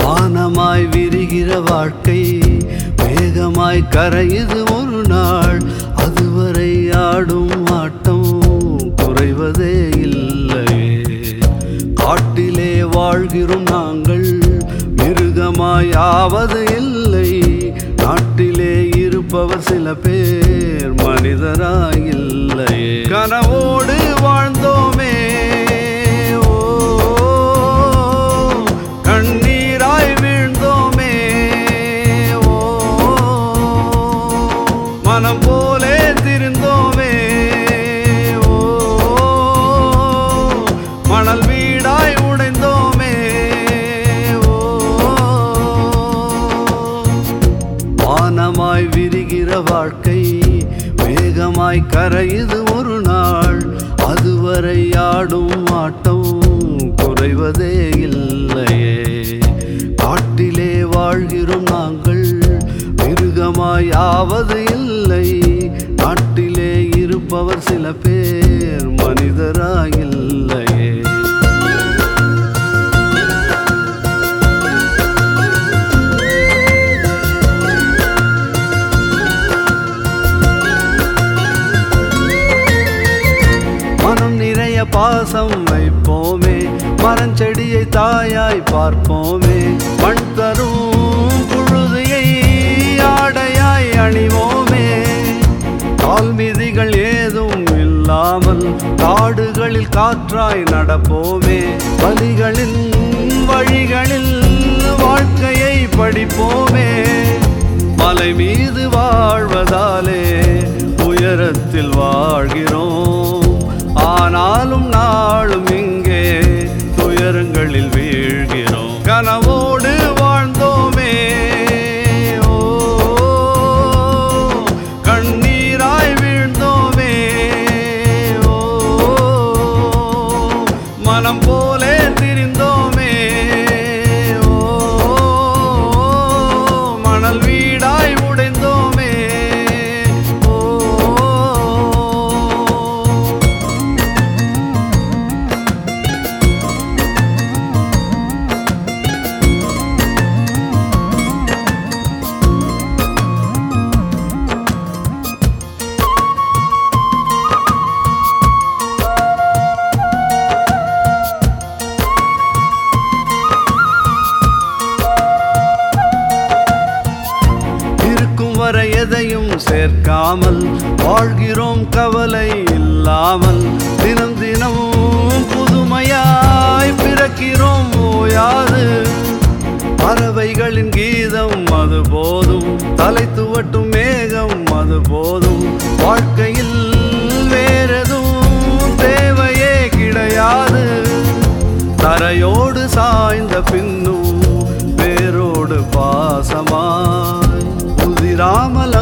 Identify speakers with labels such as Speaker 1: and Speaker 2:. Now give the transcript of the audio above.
Speaker 1: வானமாய் விரிகிற வாழ்க்கை வேகமாய் கரையுது ஒரு நாள் அதுவரை ஆடும் ஆட்டம் குறைவதே இல்லையே காட்டிலே வாழ்கிறோம் நாங்கள் மிருகமாய் ஆவது இல்லை நாட்டிலே இருப்பவர் சில பேர் மனிதராய் இல்லையே கனவோடு வாழ்ந்தோமே ஓ கண்ணீராய் வீழ்ந்தோமே ஓ மனம் போலே திரிந்தோமே ஓ மணல் வீடாய் உடைந்தோமே ஓ வானமாய் விரிகிற வாழ்க்கை வேகமாய் கரையுது ஒரு நாள் அதுவரை ஆடும் ஆட்டம் குறைவதே இல்லையே காட்டிலே வாழ்கிறோம் நாங்கள் மிருகமாய் ஆவது இல்லை நாட்டிலே இருப்பவர் சில பேர் மனிதராய் இல்லையே மனம் நிறைய பாசம் வைப்போமே மரஞ்செடியை தாயாய் பார்ப்போமே மண் தரும் புழுதியை ஆடையாய் அணிவோமே கால் மிதிகள் ஏதும் இல்லாமல் காடுகளில் காற்றாய் நடப்போமே வலிகளின் வழிகளில் வாழ்க்கையை படிப்போமே மலை மீது வாழ்வதாலே உயரத்தில் வாழ்கிறோம் ஆனாலும் நாளும் இங்கே துயரங்களில் வீழ்கிறோம் கனவோடு வாழ்ந்தோமே ஓ கண்ணீராய் வீழ்ந்தோமே ஓ மனம் போலே திரிந்தோமே ஓ மணல் வீடாய் உடைந்தோமே ஓ இருக்கும் வரை எதையும் சேர்க்காமல் வாழ்கிறோம் கவலை இல்லாமல் தினம் தினம் புதுமையாய் பிறக்கிறோம் ஓயாது பறவைகளின் கீதம் அது போதும் தலை துவட்டும் மேகம் அது போதும் வாழ்க்கையில் வேறெதும் தேவையே கிடையாது தரையோடு சாய்ந்த பின்னும் வேரோடு பாசமாய் உதிராமல்